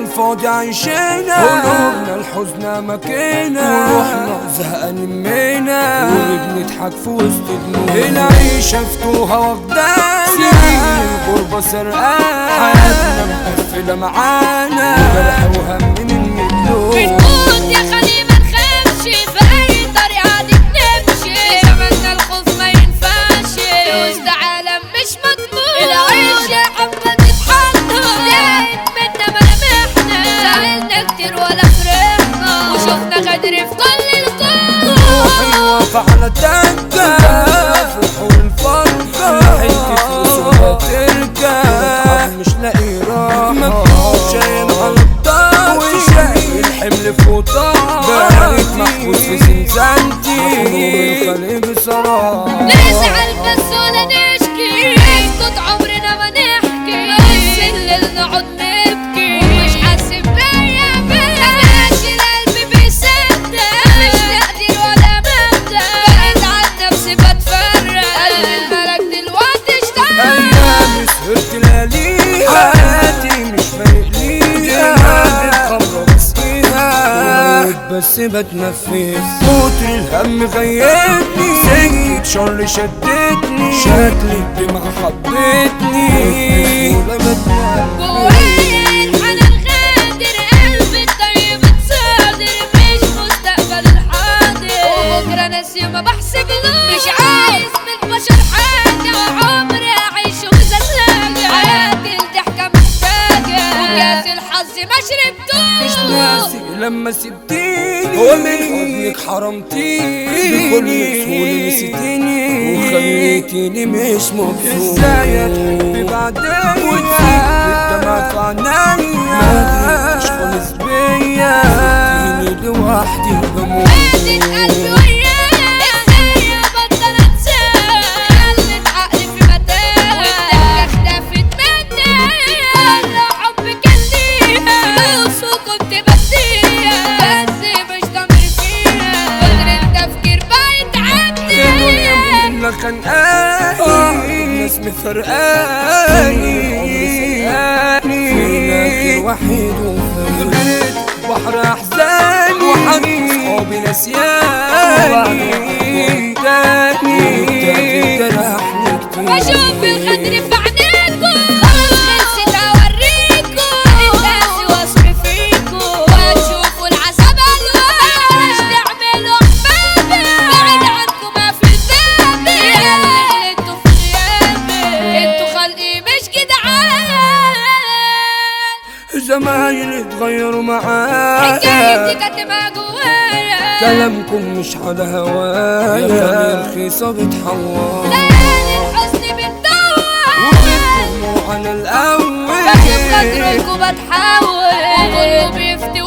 عالفاضي عايشينا قلوبنا الحزن مكينا وروحنا زهقانين منا وبنضحك في وسط دموع العيشة فتوها واخدانا سنين الغربة سرقانا حياتنا مقفلة معانا جرح وهم من المدلوق بنموت يا خلي ما نخافش في اي طريقة عادي بنمشي زماننا الخوف ما ينفعش وسط عالم مش مضمون العيش يا حبة تتحضر زهقت منا ملامحنا زعلنا كتير ولا فرحنا وشفنا غدر في كل الكون واقفة على الدكة فرح والفرقة حتة فلوس ولا تركة مش لاقي راحة مكتوب شايل على الضغط وشايل الحمل فوق طاقتي بقيت محبوس في زنزانتي مخروم الخليج بصراحة نزعل بس ولا نشكي نسكت عمرنا ما نحكي نص الليل نقعد نبكي ومش حاسب بيا بيا ماشي القلب بيصدق مش تقدير ولا مبدأ بقيت عن نفسي بتفرق قلب الملك دلوقتي اشتغل ايام سهرت لياليها حياتي مش فايق ليها بتخرب فيها بس بتنفس كتر الهم غيبني سكت شر شدتني شكل الدمع حبتني ولا بتنفس جوايا الحنان غادر قلبي الطيب اتصادر مش مستقبل الحاضر وبكره ناسي وما بحسبلوش مش عايز من البشر حاجه وعمري اعيشه بزلاجه حياتي الضحكه محتاجه وكاس الحظ ما مش شربتوش ناسي لما سبتيني ومن حضنك حرمتيني بكل سهولة نسيتيني وخليتيني مش مبسوط ازاي تحبي بعدين وتسيب الدمع في عينيا ما قدرتش خالص بيا سبتيني لوحدي بموت ماتت قلبي وياك ازاي ابطل انساك خلت عقلي في متاهه والضحكه اختفت مني كل حب كان ليها فلوس وكنت بديها بس مش ضمير فيها قدر التفكير بقت الدنيا عندي كلها خانقاني الناس مفرقاني فينا خير وحيد وفرقت بحر احزاني وحد صحابي نسياني تاني جرحني كتير بشوف الخدر في عينيكوا خلاص خلصت اوريكوا الناس وصف فيكوا وتشوفوا العذاب الوان مش تعملوا احبابي بعيد عنكم ما في ذنبي انتوا في غيابي انتوا خلقي مش جدعان زمايلي اتغيروا معايا حكايتي كاتمة جوايا كلامكم مش على هوايا رخيصة بتحور ليالي الحزن بتدور وبتدموا على الأول بشوف قدركم بتحاول وكله بيفتي